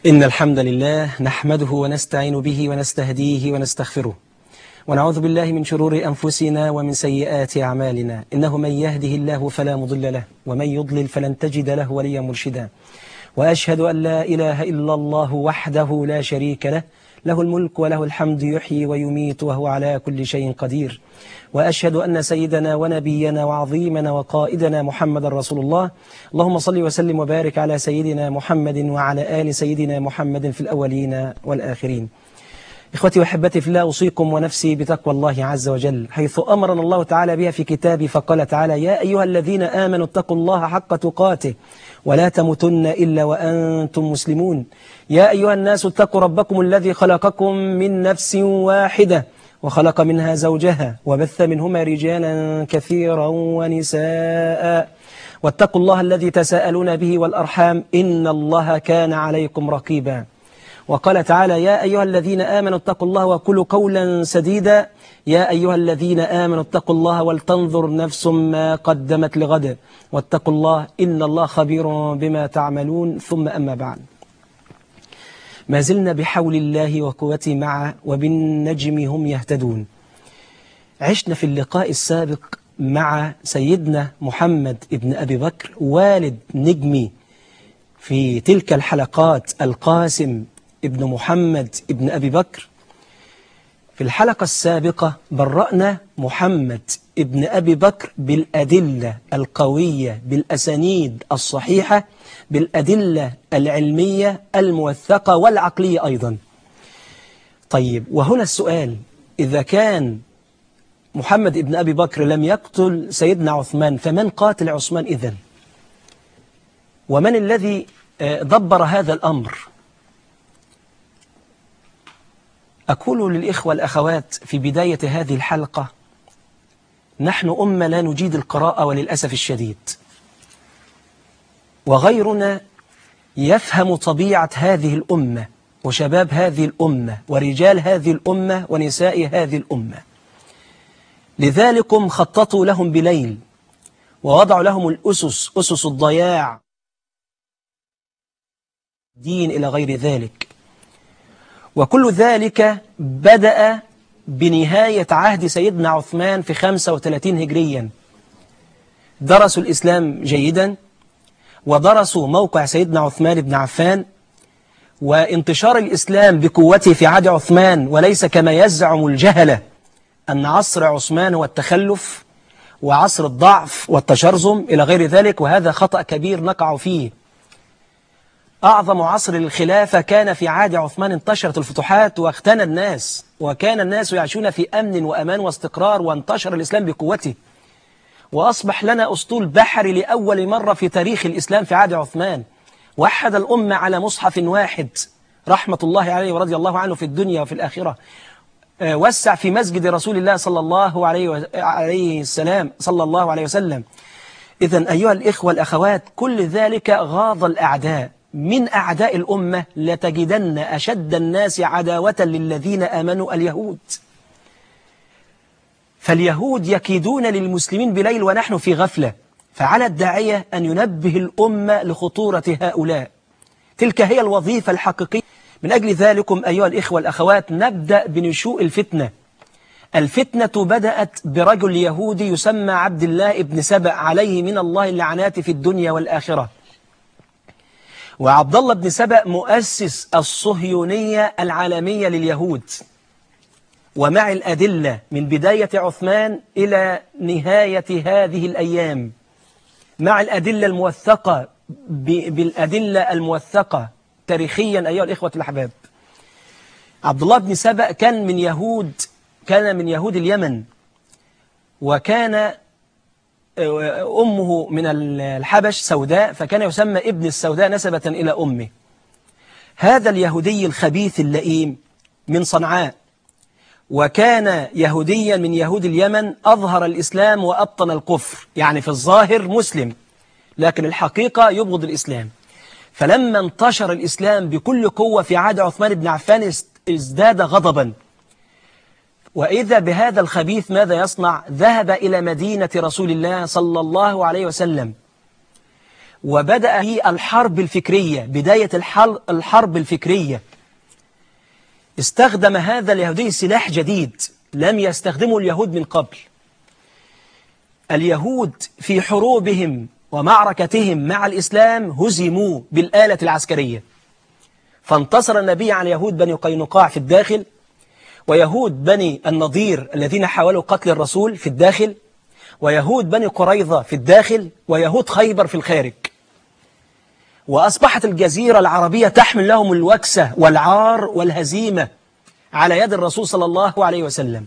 إن الحمد لله نحمده ونستعين به ونستهديه ونستغفره ونعوذ بالله من شرور أنفسنا ومن سيئات أعمالنا إنه من يهده الله فلا مضل له ومن يضلل فلن تجد له وليا مرشدا وأشهد أن لا إله إلا الله وحده لا شريك له له الملك وله الحمد يحيي ويميت وهو على كل شيء قدير وأشهد أن سيدنا ونبينا وعظيمنا وقائدنا محمد رسول الله اللهم صل وسلم وبارك على سيدنا محمد وعلى آل سيدنا محمد في الأولين والآخرين إخوتي وحبتي في الله أوصيكم ونفسي بتقوى الله عز وجل حيث أمرنا الله تعالى بها في كتابه فقال تعالى يا أيها الذين آمنوا اتقوا الله حق تقاته ولا تموتن إلا وأنتم مسلمون يا أيها الناس اتقوا ربكم الذي خلقكم من نفس واحدة وخلق منها زوجها وبث منهما رجالا كثيرا ونساء واتقوا الله الذي تساءلون به والأرحام إن الله كان عليكم رقيبا وقال تعالى يا أيها الذين آمنوا اتقوا الله وكلوا قولا سديدا يا أيها الذين آمنوا اتقوا الله ولتنظر نفس ما قدمت لغد واتقوا الله إن الله خبير بما تعملون ثم أما بعد ما زلنا بحول الله وقوته معه وبالنجم هم يهتدون عشنا في اللقاء السابق مع سيدنا محمد ابن أبي بكر والد نجمي في تلك الحلقات القاسم ابن محمد ابن أبي بكر في الحلقة السابقة برأنا محمد ابن أبي بكر بالأدلة القوية بالأسانيد الصحيحة بالأدلة العلمية الموثقة والعقلية أيضا طيب وهنا السؤال إذا كان محمد ابن أبي بكر لم يقتل سيدنا عثمان فمن قاتل عثمان إذن ومن الذي دبر هذا الأمر أقول للإخوة الأخوات في بداية هذه الحلقة نحن أمة لا نجيد القراءة وللأسف الشديد وغيرنا يفهم طبيعة هذه الأمة وشباب هذه الأمة ورجال هذه الأمة ونساء هذه الأمة لذلكم خططوا لهم بليل ووضعوا لهم الأسس أسس الضياع دين إلى غير ذلك وكل ذلك بدأ بنهاية عهد سيدنا عثمان في 35 هجريا درسوا الإسلام جيدا ودرسوا موقع سيدنا عثمان بن عفان وانتشار الإسلام بقوته في عهد عثمان وليس كما يزعم الجهلة أن عصر عثمان هو التخلف وعصر الضعف والتشرذم إلى غير ذلك وهذا خطأ كبير نقع فيه أعظم عصر للخلافة كان في عهد عثمان انتشرت الفتوحات واغتنى الناس وكان الناس يعيشون في أمن وأمان واستقرار وانتشر الإسلام بقوته وأصبح لنا أسطول بحري لأول مرة في تاريخ الإسلام في عهد عثمان وحد الأمة على مصحف واحد رحمة الله عليه ورضي الله عنه في الدنيا وفي الآخرة وسع في مسجد رسول الله صلى الله عليه عليه السلام صلى الله عليه وسلم إذا أيها الإخوة الأخوات كل ذلك غاض الأعداء من أعداء الأمة لتجدن أشد الناس عداوة للذين آمنوا اليهود فاليهود يكيدون للمسلمين بليل ونحن في غفلة فعلى الداعية أن ينبه الأمة لخطورة هؤلاء تلك هي الوظيفة الحقيقية من أجل ذلكم أيها الإخوة الأخوات نبدأ بنشوء الفتنة الفتنة بدأت برجل يهودي يسمى عبد الله ابن سبأ عليه من الله اللعنات في الدنيا والآخرة وعبد الله بن سبأ مؤسس الصهيونية العالمية لليهود ومع الأدلة من بداية عثمان إلى نهاية هذه الأيام مع الأدلة الموثقة بالأدلة الموثقة تاريخيا أيها الإخوة الأحباب عبد الله بن سبأ كان من يهود كان من يهود اليمن وكان أمه من الحبش سوداء فكان يسمى ابن السوداء نسبة إلى أمه هذا اليهودي الخبيث اللئيم من صنعاء وكان يهوديا من يهود اليمن أظهر الإسلام وأبطن الكفر يعني في الظاهر مسلم لكن الحقيقة يبغض الإسلام فلما انتشر الإسلام بكل قوة في عهد عثمان بن عفان ازداد غضبا وإذا بهذا الخبيث ماذا يصنع ذهب إلى مدينة رسول الله صلى الله عليه وسلم وبدأ في الحرب الفكرية بداية الحرب الفكرية استخدم هذا اليهودي سلاح جديد لم يستخدمه اليهود من قبل اليهود في حروبهم ومعركتهم مع الإسلام هزموا بالآلة العسكرية فانتصر النبي على يهود بني قينقاع في الداخل ويهود بني النضير الذين حاولوا قتل الرسول في الداخل ويهود بني قريظة في الداخل ويهود خيبر في الخارج وأصبحت الجزيرة العربية تحمل لهم الوكسة والعار والهزيمة على يد الرسول صلى الله عليه وسلم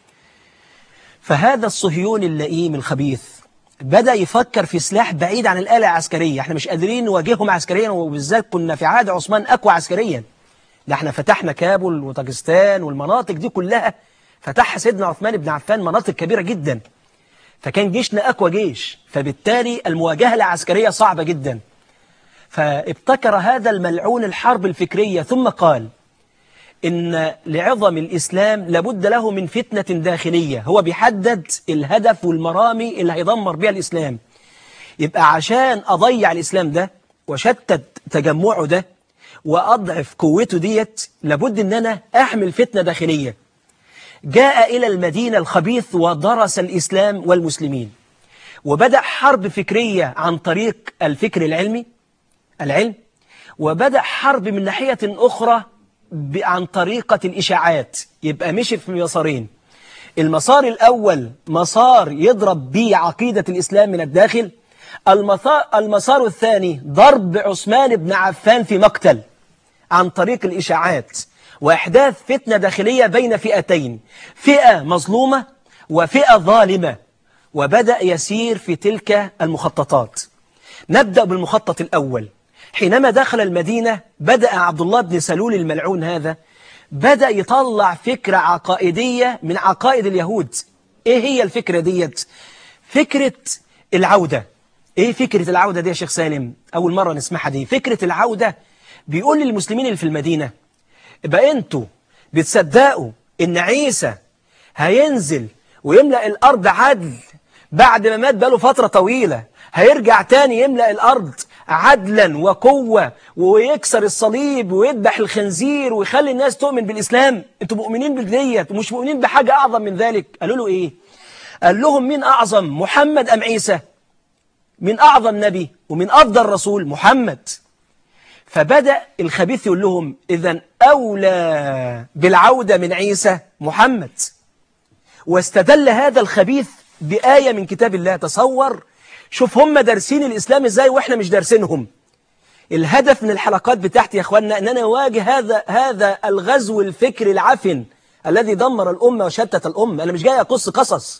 فهذا الصهيوني اللئيم الخبيث بدأ يفكر في سلاح بعيد عن الآلة العسكرية احنا مش قادرين نواجههم عسكريا وبالذات كنا في عهد عثمان أقوى عسكريا ده احنا فتحنا كابل وطاجستان والمناطق دي كلها فتحها سيدنا عثمان بن عفان مناطق كبيرة جدا فكان جيشنا أقوى جيش فبالتالي المواجهة العسكرية صعبة جدا فابتكر هذا الملعون الحرب الفكرية ثم قال إن لعظم الإسلام لابد له من فتنة داخلية هو بيحدد الهدف والمرامي اللي هيدمر بها الإسلام يبقى عشان أضيع الإسلام ده وشتت تجمعه ده وأضعف قوته ديت لابد أن أنا أحمل فتنة داخلية جاء إلى المدينة الخبيث ودرس الإسلام والمسلمين وبدأ حرب فكرية عن طريق الفكر العلمي العلم وبدأ حرب من ناحية أخرى عن طريقة الإشاعات يبقى مشي في مسارين المسار الأول مسار يضرب به عقيدة الإسلام من الداخل المسار الثاني ضرب عثمان بن عفان في مقتل عن طريق الإشاعات وإحداث فتنة داخلية بين فئتين فئة مظلومة وفئة ظالمة وبدأ يسير في تلك المخططات نبدأ بالمخطط الأول حينما دخل المدينة بدأ عبد الله بن سلول الملعون هذا بدأ يطلع فكرة عقائدية من عقائد اليهود إيه هي الفكرة ديت فكرة العودة إيه فكرة العودة دي يا شيخ سالم أول مرة نسمعها دي فكرة العودة بيقول للمسلمين اللي في المدينة يبقى أنتوا بتصدقوا إن عيسى هينزل ويملأ الأرض عدل بعد ما مات بقاله فترة طويلة هيرجع تاني يملأ الأرض عدلا وقوة ويكسر الصليب ويذبح الخنزير ويخلي الناس تؤمن بالإسلام انتوا مؤمنين بالديت ومش مؤمنين بحاجة أعظم من ذلك قالوا له إيه قال لهم مين أعظم محمد أم عيسى من أعظم نبي ومن أفضل رسول محمد فبدأ الخبيث يقول لهم إذا أولى بالعودة من عيسى محمد واستدل هذا الخبيث بآية من كتاب الله تصور شوف هم دارسين الإسلام إزاي وإحنا مش دارسينهم الهدف من الحلقات بتاعتي يا أخوانا أن أنا أواجه هذا هذا الغزو الفكري العفن الذي دمر الأمة وشتت الأمة أنا مش جاي أقص قصص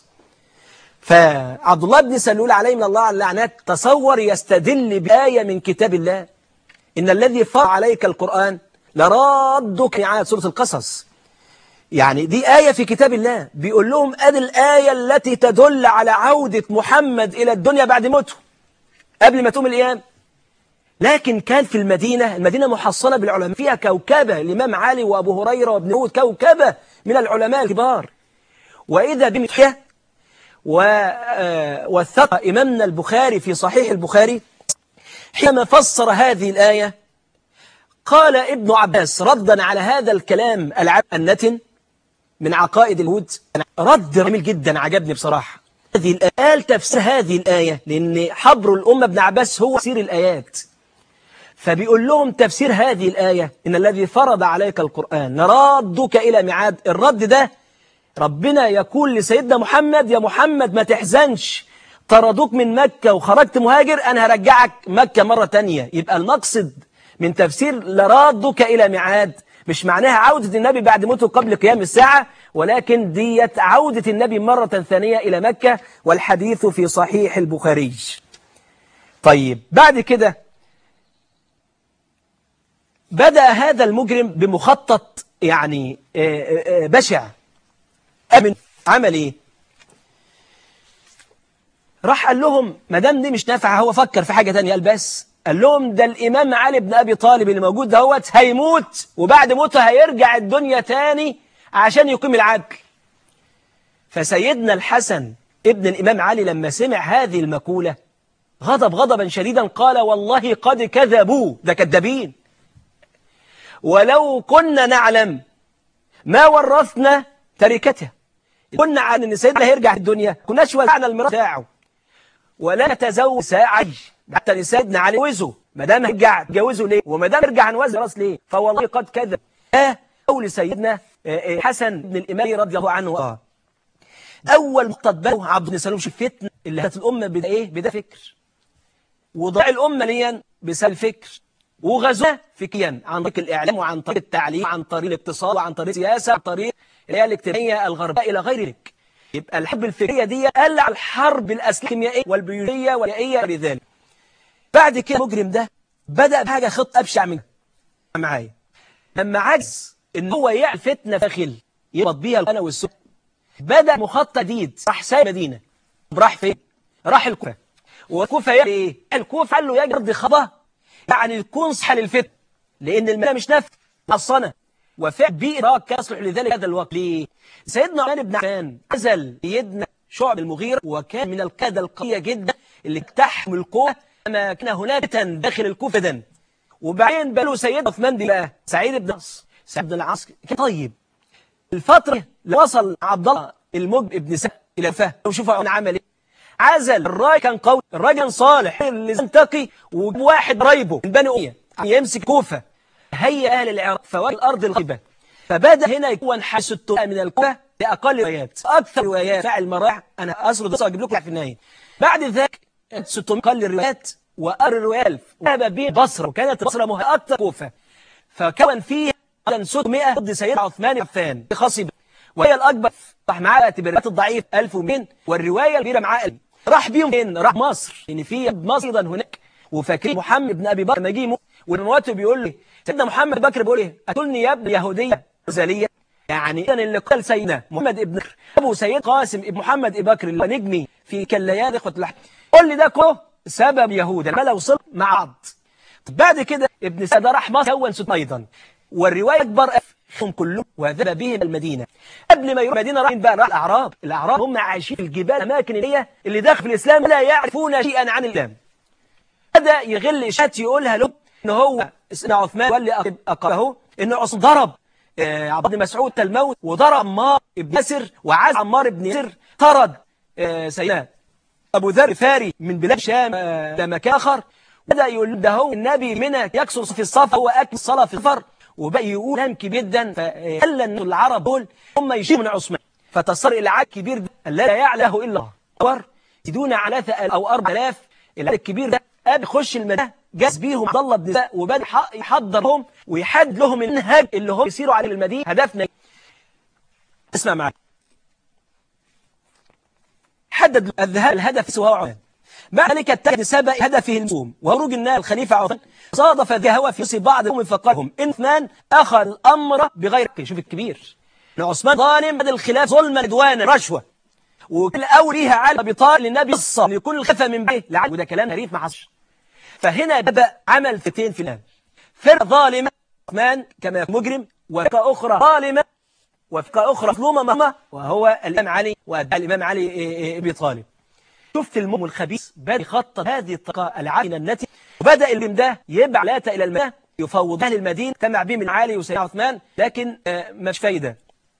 فعبد الله بن سلول عليه من الله اللعنات تصور يستدل بآية من كتاب الله إن الذي فرع عليك القرآن لرادك نعاية سورة القصص يعني دي آية في كتاب الله بيقول لهم أدي الآية التي تدل على عودة محمد إلى الدنيا بعد موته قبل ما تقوم الأيام لكن كان في المدينة المدينة محصنة بالعلماء فيها كوكبة الإمام علي وأبو هريرة وابن هود كوكبة من العلماء الكبار وإذا بمتحية ووثق إمامنا البخاري في صحيح البخاري حينما فسر هذه الآية قال ابن عباس ردا على هذا الكلام النتن من عقائد اليهود رد جميل جدا عجبني بصراحة هذه الآية تفسير هذه الآية لأن حبر الأمة ابن عباس هو تفسير الآيات فبيقول لهم تفسير هذه الآية إن الذي فرض عليك القرآن ردك إلى ميعاد الرد ده ربنا يقول لسيدنا محمد يا محمد ما تحزنش طردوك من مكة وخرجت مهاجر أنا هرجعك مكة مرة تانية يبقى المقصد من تفسير لرادك إلى ميعاد مش معناها عودة النبي بعد موته قبل قيام الساعة ولكن ديت عودة النبي مرة ثانية إلى مكة والحديث في صحيح البخاري طيب بعد كده بدأ هذا المجرم بمخطط يعني بشع أمن عمل إيه راح قال لهم ما دام دي مش نافعة هو فكر في حاجة تانية قال بس قال لهم ده الإمام علي بن أبي طالب اللي موجود دوت هيموت وبعد موته هيرجع الدنيا تاني عشان يقيم العدل فسيدنا الحسن ابن الإمام علي لما سمع هذه المقولة غضب غضبا شديدا قال والله قد كذبوا ده كذابين ولو كنا نعلم ما ورثنا تركته كنا عن ان سيدنا هيرجع الدنيا كناش وزعنا الميراث بتاعه ولا نتزوج ساعي حتى سيدنا علي جوزه ما دام هيرجع تجوزه ليه وما دام يرجع نوزع راس ليه فوالله قد كذب آه قول سيدنا حسن بن الإمام رضي الله عنه آه. أول مقتضى عبد بن سلوم الفتنة اللي هات الأمة بدا إيه بدا فكر وضع الأمة ليا بسبب الفكر وغزوها فكريا عن طريق الإعلام وعن طريق التعليم وعن طريق الاقتصاد وعن طريق السياسة وعن طريق الاجتماعية الغربية إلى غير ذلك يبقى الحرب الفكرية دي قلع الحرب الأسلحة الكيميائية والبيولوجية والبيئية ولذلك بعد كده المجرم ده بدأ بحاجة خطة أبشع منها معايا لما عجز إن هو يعمل فتنة داخل يربط بيها الأنا والسوء بدأ مخطط جديد راح سايب مدينة راح فين؟ راح الكوفة والكوفة يعني إيه؟ الكوفة قال له يا جرد خطة يعني تكون صحة للفتن لأن المدينة مش نفس محصنة وفعل بيئة كان يصلح لذلك هذا الوقت ليه؟ سيدنا عثمان بن عفان نزل سيدنا شعب المغيرة وكان من القادة القوية جدا اللي اجتحم الكوفة كما كان هناك داخل الكوفة دن وبعدين بلو سيدنا عثمان دي بقى سعيد بن عاص سعيد بن العاص كان طيب الفترة اللي وصل عبد الله المج ابن سعد إلى فهم وشوفوا أنا عمل إيه عزل الراجل كان قوي الراجل صالح اللي تقي وواحد قريبه من بني أمية يمسك كوفة هيا أهل العراق فواجه الأرض الغيبة فبدأ هنا يكون حاسة من الكوفة لأقل روايات أكثر روايات فاعل مراح أنا أسرد بس أجيب لكم في النهاية بعد ذلك 600 قل الروايات وأر الروايات وذهب به بصرة وكانت بصرة مهمة أكثر كوفة فكون فيها 600 ضد سيدنا عثمان عفان خصب وهي الأكبر راح معاه اعتبارات الضعيف 1200 والرواية الكبيرة معاه راح بيهم فين راح مصر لأن في مصر أيضا هناك وفاكرين محمد بن أبي بكر لما جه ونواته بيقول لي سيدنا محمد بكر بيقول ايه قتلني يا ابن يهودية غزالية يعني إذا اللي قتل سيدنا محمد ابن أبو سيد قاسم ابن محمد ابن بكر اللي نجمي في كليان إخوة اللحم قول لي ده كله سبب يهود لما لو وصل مع بعض بعد كده ابن سعد راح مصر كون ست أيضا والرواية أكبر هم كلهم وذهب بهم المدينة قبل ما يروح المدينة راح بقى راح الأعراب الأعراب هم عايشين في الجبال الأماكن اللي هي اللي داخل في الإسلام لا يعرفون شيئا عن الإسلام بدأ يغل إشات يقولها له إن هو سيدنا عثمان ولي أقره إن عثمان ضرب عبد بن مسعود الموت وضرب عمار ابن ياسر وعاز عمار ابن ياسر طرد سيدنا أبو ذر فاري من بلاد شام لمكان آخر بدأ يقول ده هو النبي منك يكسر في الصف هو أكل الصلاة في الفر وبقى يقول كلام كبير جدا فقال ان العرب دول هم يشيروا من عثمان فتصر الى عدد كبير ده لا يعلاه الا الله يزيدون على او 4000 العدد الكبير ده قبل يخش المدينه جاز بيهم عبد الله بن زيد وبدا يحضرهم ويحدد لهم المنهج اللي هم يسيروا عليه المدينه هدفنا اسمع معايا حدد الذهاب الهدف سواء عثمان مع ذلك اتخذ سبأ هدفه المسوم وخروج النار الخليفة عثمان صادف ذي هوى في نص بعض القوم فقالهم إن عثمان أخذ الأمر بغير شوف الكبير إن عثمان ظالم بعد الخلاف ظلما عدوانا رشوة وكل أوليها على أبي طالب للنبي قصة لكل الخفة من به لعل وده كلام غريب ما حصلش فهنا بدأ عمل فتين في الآن فرقة ظالمة عثمان كما مجرم وفرقة أخرى ظالمة وفرقة أخرى مظلومة مهمة وهو الإمام علي والإمام علي أبي طالب شفت المم الخبيث بدأ يخطط هذه الطاقة العينة التي وبدأ الجم ده يبع لاتا إلى المدينة يفوض أهل المدينة تمع بهم من علي وسيدنا عثمان لكن مش فايدة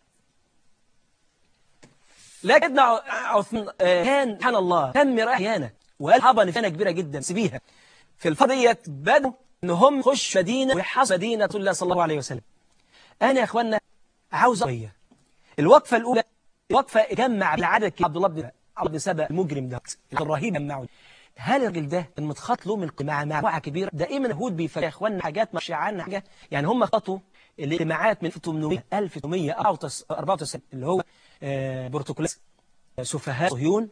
لكن عثمان كان سبحان الله تم رأيانا وقال حبا نفانة كبيرة جدا سبيها في الفضية بدأوا ان هم خش مدينة ويحص مدينة الله صلى الله عليه وسلم أنا يا أخوانا عاوز أقوية الوقفة الأولى وقفة جمع العدد عبد الله بن عبد بن سبأ المجرم ده الرهيب جمعه هل الراجل ده المتخط له من مع مجموعه كبيره دائما يهود بيفرق يا اخوانا حاجات مش عنا حاجه يعني هم خطوا الاجتماعات من 1800 1894 اللي هو بروتوكولات سفهاء صهيون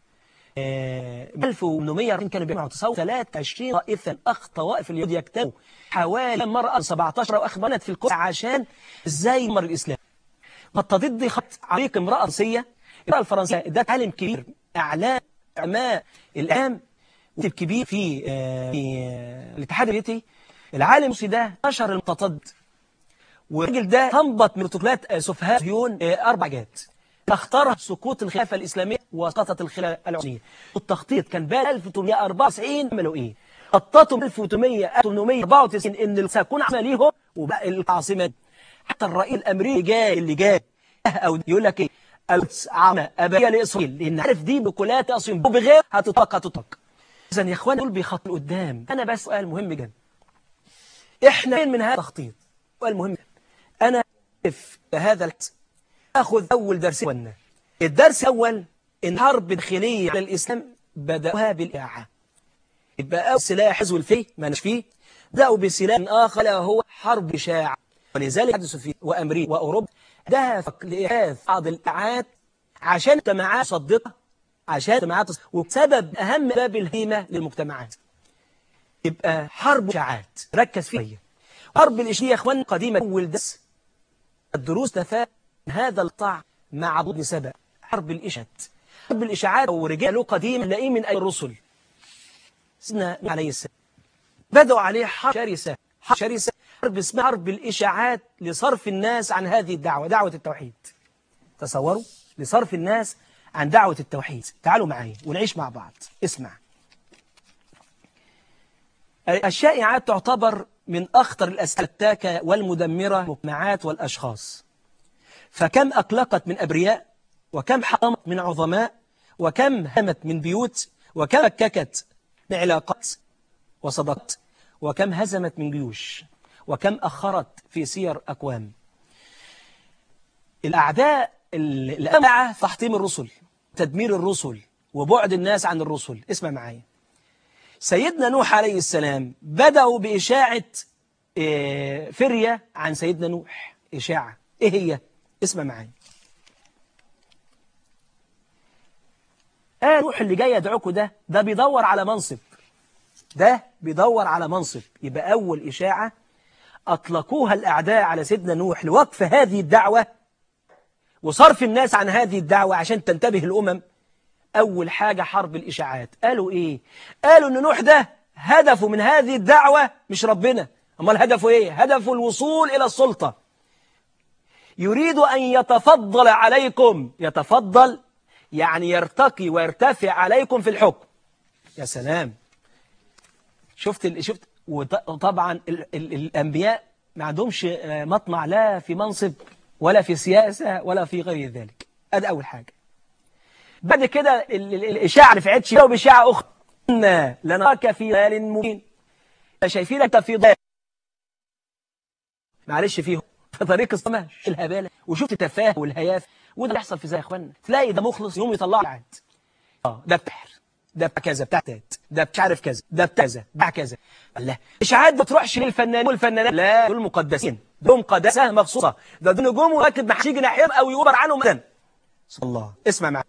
1840 كانوا بيجمعوا تصور 23 طائفه الاخ طوائف اليهود يجتمعوا حوالي مرة 17 واخ بنت في القدس عشان ازاي يمر الاسلام خططت دي خط عريق امراه روسيه المراه الفرنسيه ده عالم كبير اعلام علماء الاعلام كتب كبير في في الاتحاد السوفيتي العالم الروسي ده نشر المقتض والراجل ده تنبط من بروتوكولات سفهاء صهيون اربع جهات اختار سقوط الخلافة الإسلامية وسقطت الخلافة العثمانية التخطيط كان بين 1894 عملوا إيه خططوا 1894 إن سيكون عاصمة ليهم وبقى العاصمة حتى الرئيس الأمريكي جاي اللي جاي أو يقول لك إيه القدس عامة أبدية لإسرائيل لأن عارف دي بكلات أصلا بغير هتطلق هتطلق إذا يا إخوان دول بيخططوا قدام أنا بس سؤال مهم جدا إحنا فين من هذا التخطيط سؤال مهم جدا أنا في هذا أخذ أول درس ونا الدرس الأول إن حرب داخلية على الإسلام بدأوها بالإعاعة يبقى أول سلاح حزو الفيه ما فيه بدأوا بسلاح آخر هو حرب إشاعة ولذلك حدثوا في وأمريكا وأوروبا دهفك لإحداث بعض الإعاعات عشان المجتمعات تصدقها عشان المجتمعات وبسبب أهم باب الهيمة للمجتمعات يبقى حرب إشاعات ركز فيها حرب الإشاعة يا إخوان قديمة أول درس الدروس تفاء هذا القطاع مع ضد سبأ حرب الإشاعات حرب الإشاعات ورجاله قديم نلاقيه من أي الرسل سيدنا عليه السلام بدأوا عليه حرب شرسة حرب شرسة حرب اسمها حرب الإشاعات لصرف الناس عن هذه الدعوة دعوة التوحيد تصوروا لصرف الناس عن دعوة التوحيد تعالوا معي ونعيش مع بعض اسمع الشائعات تعتبر من أخطر الأسئلة التاكة والمدمرة المجتمعات والأشخاص فكم أقلقت من أبرياء وكم حطمت من عظماء وكم همت من بيوت وكم فككت من علاقات وصدقت وكم هزمت من جيوش وكم أخرت في سير أقوام الأعداء الأمعة تحطيم الرسل تدمير الرسل وبعد الناس عن الرسل اسمع معايا سيدنا نوح عليه السلام بدأوا بإشاعة فرية عن سيدنا نوح إشاعة إيه هي؟ اسمع معايا آه نوح اللي جاي يدعوكوا ده ده بيدور على منصب ده بيدور على منصب يبقى أول إشاعة أطلقوها الأعداء على سيدنا نوح لوقف هذه الدعوة وصرف الناس عن هذه الدعوة عشان تنتبه الأمم أول حاجة حرب الإشاعات قالوا إيه؟ قالوا إن نوح ده هدفه من هذه الدعوة مش ربنا أمال هدفه إيه؟ هدفه الوصول إلى السلطة يريد أن يتفضل عليكم يتفضل يعني يرتقي ويرتفع عليكم في الحكم يا سلام شفت ال... شفت وطبعا ال... ال... الأنبياء ما عندهمش مطمع لا في منصب ولا في سياسة ولا في غير ذلك هذا أول حاجة بعد كده الإشاعة رفعتش لو بإشاعة أخرى إنا لنراك في ضلال مبين شايفين أنت في ضلال معلش فيه في طريق السماء الهبالة وشفت التفاهة والهياف وده اللي يحصل في زي يا اخوانا تلاقي ده مخلص يوم يطلع عاد اه ده بتحر ده بتاع كذا بتاع تات ده مش عارف كذا ده بتاع كذا بتاع كذا الله اشاعات ما تروحش للفنانين والفنانات لا دول مقدسين دول مقدسه مخصوصه ده دول نجوم وراكب ما يجي ناحيهم او يوبر عنهم مثلا سبحان الله اسمع معايا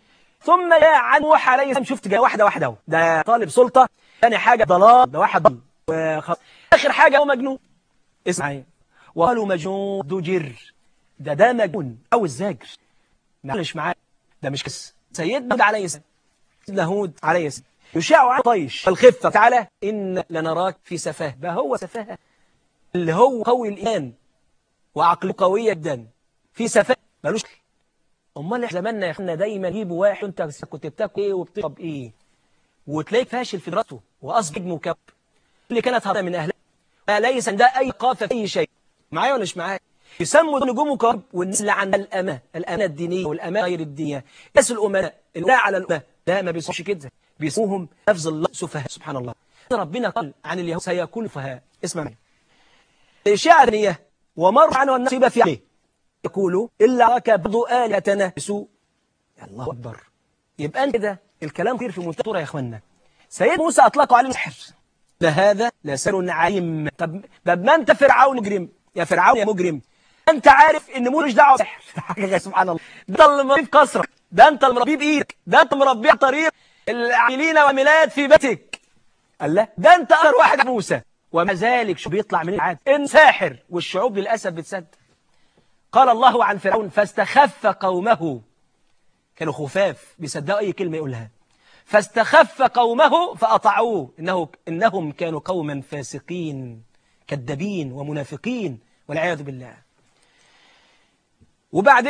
ثم يا عن نوح عليه السلام شفت جاي واحده واحده اهو ده طالب سلطه ثاني حاجه ضلال ده واحد ضل وخ... اخر حاجه هو مجنون اسمع معايا وقالوا مجنون دجر ده ده مجنون او الزاجر معلش معايا ده مش كس سيدنا هود عليه السلام سيدنا هود عليه السلام يشاع عن طيش الخفه تعالى ان لنراك في سفاه ده هو سفاه اللي هو قوي الايمان وعقله قويه جدا في سفاه ملوش امال احنا زماننا يا اخوانا دايما يجيبوا واحد انت كنت بتاكل ايه وبتشرب ايه وتلاقيك فاشل في دراسته واصبح مكب اللي كانت هربانه من اهلها ليس عندها اي قافه في اي شيء معايا ولا مش معايا يسموا نجوم كرب والناس اللي عندها الامانه الامانه الدينيه والامانه غير الدينيه ناس الامناء الولاء على الامه لا ما بيسموش كده بيسموهم لفظ الله سفهاء سبحان الله ربنا قال عن اليهود سيكون فهاء اسمع معي الاشاعه الدينيه ومر عنه الناس يبقى في عليه يقولوا إلا ركب آلهتنا بسوء يا الله أكبر يبقى أنت كده الكلام كتير في منتهى يا إخواننا سيد موسى أطلقوا عليه السحر لهذا لسر عظيم طب طب ما أنت فرعون مجرم يا فرعون يا مجرم أنت عارف إن مو مش دعوة سحر حاجة سبحان الله ده اللي مربيه في قصرك ده أنت اللي مربيه بإيدك ده أنت مربيه طريق العاملين والعاملات في بيتك قال لا ده أنت أكثر واحد موسى ومع ذلك شو بيطلع من العاد إن ساحر والشعوب للأسف بتصدق قال الله عن فرعون فاستخف قومه كانوا خفاف بيصدقوا أي كلمة يقولها فاستخف قومه فأطعوه إنه إنهم كانوا قوما فاسقين كذابين ومنافقين والعياذ بالله وبعدين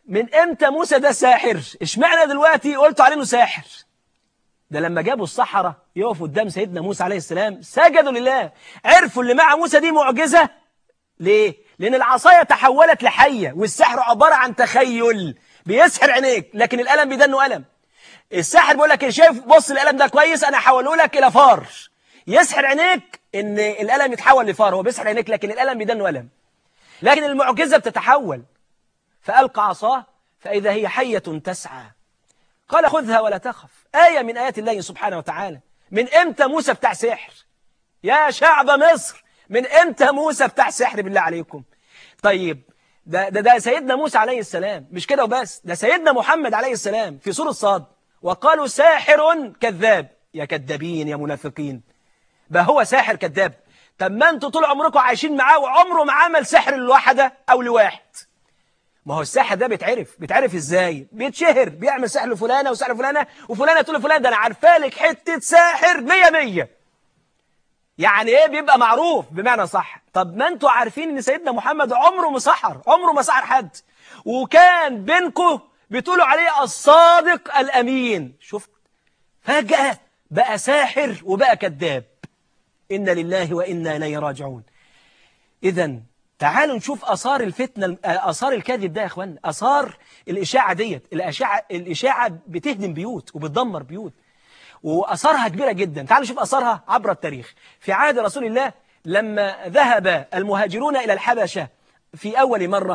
من امتى موسى ده ساحر اشمعنى دلوقتي قلتوا عليه انه ساحر ده لما جابوا الصحراء يقفوا قدام سيدنا موسى عليه السلام سجدوا لله عرفوا اللي مع موسى دي معجزة ليه؟ لأن العصاية تحولت لحية والسحر عبارة عن تخيل بيسحر عينيك لكن الألم بيدنه ألم الساحر بيقول لك شايف بص الألم ده كويس أنا هحوله لك إلى فار يسحر عينيك إن الألم يتحول لفار هو بيسحر عينيك لكن الألم بيدنه ألم لكن المعجزة بتتحول فألقى عصاه فإذا هي حية تسعى قال خذها ولا تخف آية من آيات الله سبحانه وتعالى من إمتى موسى بتاع سحر يا شعب مصر من إمتى موسى بتاع سحر بالله عليكم طيب ده, ده, ده سيدنا موسى عليه السلام مش كده وبس ده سيدنا محمد عليه السلام في سورة صاد وقالوا ساحر كذاب يا كذابين يا منافقين بقى هو ساحر كذاب طب ما انتوا طول عمركم عايشين معاه وعمره ما عمل سحر لواحدة أو لواحد ما هو الساحر ده بيتعرف بيتعرف ازاي بيتشهر بيعمل سحر لفلانه وسحر لفلانه وفلانه تقول لفلان ده انا عارفه لك حته ساحر 100 100 يعني ايه بيبقى معروف بمعنى صح طب ما انتوا عارفين ان سيدنا محمد عمره ما سحر عمره ما سحر حد وكان بينكم بتقولوا عليه الصادق الامين شفت فجاه بقى ساحر وبقى كذاب إن لله وإنا إليه راجعون إذا تعالوا نشوف أثار الفتنة أثار الكذب ده يا أخوان أثار الإشاعة ديت الإشاعة, الإشاعة بتهدم بيوت وبتدمر بيوت وأثارها كبيرة جدا تعالوا نشوف أثارها عبر التاريخ في عهد رسول الله لما ذهب المهاجرون إلى الحبشة في أول مرة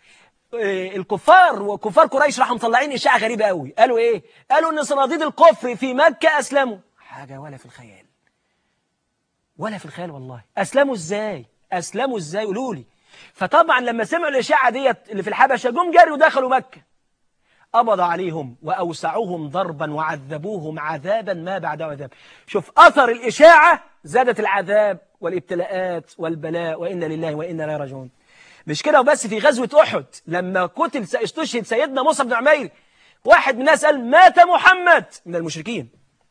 الكفار وكفار قريش راحوا مطلعين إشاعة غريبة قوي قالوا إيه؟ قالوا إن صناديد الكفر في مكة أسلموا حاجة ولا في الخيال ولا في الخيال والله أسلموا إزاي أسلموا إزاي قولوا لي فطبعا لما سمعوا الإشاعة ديت اللي في الحبشة جم جروا ودخلوا مكة قبض عليهم وأوسعوهم ضربا وعذبوهم عذابا ما بعد عذاب شوف أثر الإشاعة زادت العذاب والابتلاءات والبلاء وإنا لله وإنا لا راجعون مش كده وبس في غزوة أحد لما قتل استشهد سيدنا موسى بن عمير واحد من الناس قال مات محمد من المشركين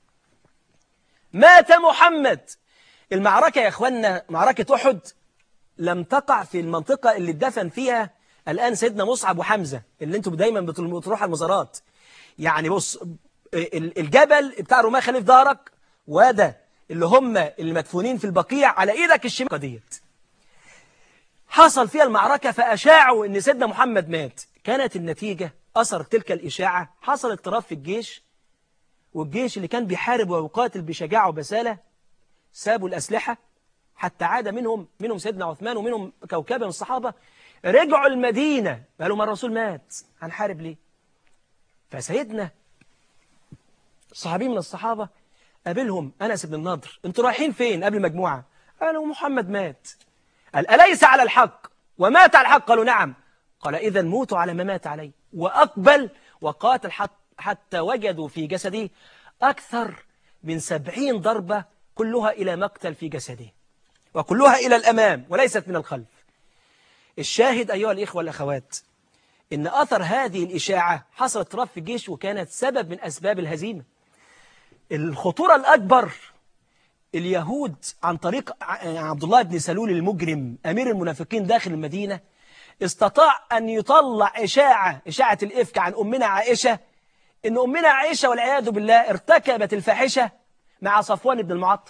مات محمد المعركة يا أخوانا معركة أحد لم تقع في المنطقة اللي اتدفن فيها الآن سيدنا مصعب وحمزة اللي انتم دايما بتروحوا المزارات يعني بص الجبل بتاع رماه خليف دارك وده اللي هم اللي مدفونين في البقيع على ايدك الشمال ديت حصل فيها المعركة فأشاعوا ان سيدنا محمد مات كانت النتيجة أثر تلك الإشاعة حصل اضطراب في الجيش والجيش اللي كان بيحارب ويقاتل بشجاعة وبسالة سابوا الأسلحة حتى عاد منهم منهم سيدنا عثمان ومنهم كوكبة من الصحابة رجعوا المدينة قالوا ما الرسول مات هنحارب ليه فسيدنا الصحابي من الصحابة قابلهم أنس بن النضر انتوا رايحين فين قبل المجموعة قالوا محمد مات قال أليس على الحق ومات على الحق قالوا نعم قال إذا موتوا على ما مات عليه وأقبل وقاتل حتى وجدوا في جسده أكثر من سبعين ضربة كلها إلى مقتل في جسده وكلها إلى الأمام وليست من الخلف الشاهد أيها الإخوة والأخوات إن أثر هذه الإشاعة حصل اضطراب في الجيش وكانت سبب من أسباب الهزيمة الخطورة الأكبر اليهود عن طريق عبد الله بن سلول المجرم أمير المنافقين داخل المدينة استطاع أن يطلع إشاعة إشاعة الإفك عن أمنا عائشة إن أمنا عائشة والعياذ بالله ارتكبت الفاحشة مع صفوان بن المعطل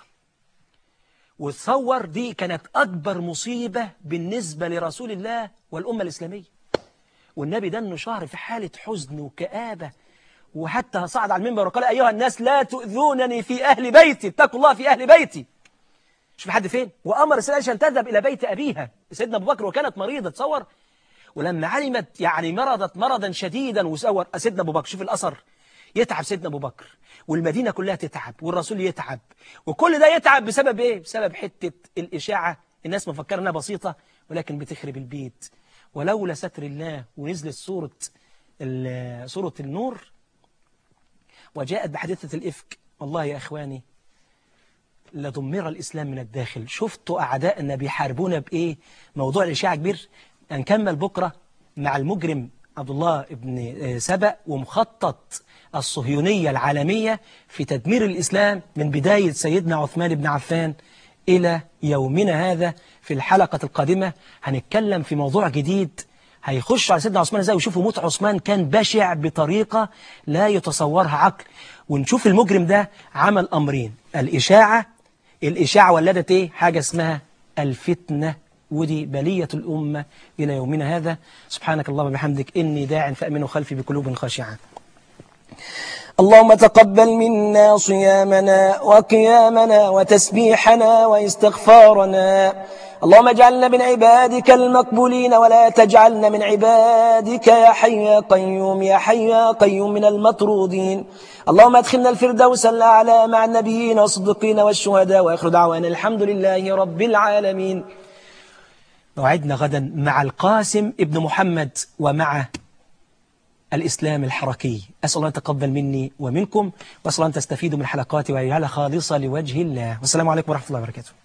وتصور دي كانت أكبر مصيبة بالنسبة لرسول الله والأمة الإسلامية والنبي ده انه شهر في حالة حزن وكآبة وحتى صعد على المنبر وقال أيها الناس لا تؤذونني في أهل بيتي اتقوا الله في أهل بيتي شوف حد فين وأمر السيدة عائشة أن تذهب إلى بيت أبيها سيدنا أبو بكر وكانت مريضة تصور ولما علمت يعني مرضت مرضا شديدا وسور سيدنا أبو بكر شوف الأثر يتعب سيدنا أبو بكر والمدينة كلها تتعب والرسول يتعب وكل ده يتعب بسبب إيه؟ بسبب حتة الإشاعة الناس مفكرة أنها بسيطة ولكن بتخرب البيت ولولا ستر الله ونزلت سورة سورة النور وجاءت بحادثة الإفك والله يا إخواني لدمر الإسلام من الداخل شفتوا أعدائنا بيحاربونا بإيه موضوع الإشاعة كبير نكمل بكرة مع المجرم عبد الله بن سبأ ومخطط الصهيونية العالمية في تدمير الإسلام من بداية سيدنا عثمان بن عفان إلى يومنا هذا في الحلقة القادمة هنتكلم في موضوع جديد هيخشوا على سيدنا عثمان ازاي ويشوفوا موت عثمان كان بشع بطريقة لا يتصورها عقل ونشوف المجرم ده عمل أمرين الإشاعة الإشاعة ولدت إيه حاجة اسمها الفتنة ودي بلية الأمة إلى يومنا هذا سبحانك اللهم وبحمدك إني داع فأمن خلفي بقلوب خاشعة اللهم تقبل منا صيامنا وقيامنا وتسبيحنا واستغفارنا اللهم اجعلنا من عبادك المقبولين ولا تجعلنا من عبادك يا حي يا قيوم يا حي يا قيوم من المطرودين اللهم ادخلنا الفردوس الأعلى مع النبيين والصديقين والشهداء وآخر دعوانا الحمد لله رب العالمين موعدنا غدا مع القاسم ابن محمد ومع الإسلام الحركي أسأل الله أن يتقبل مني ومنكم وأسأل الله أن تستفيدوا من حلقاتي ويجعلها خالصة لوجه الله والسلام عليكم ورحمة الله وبركاته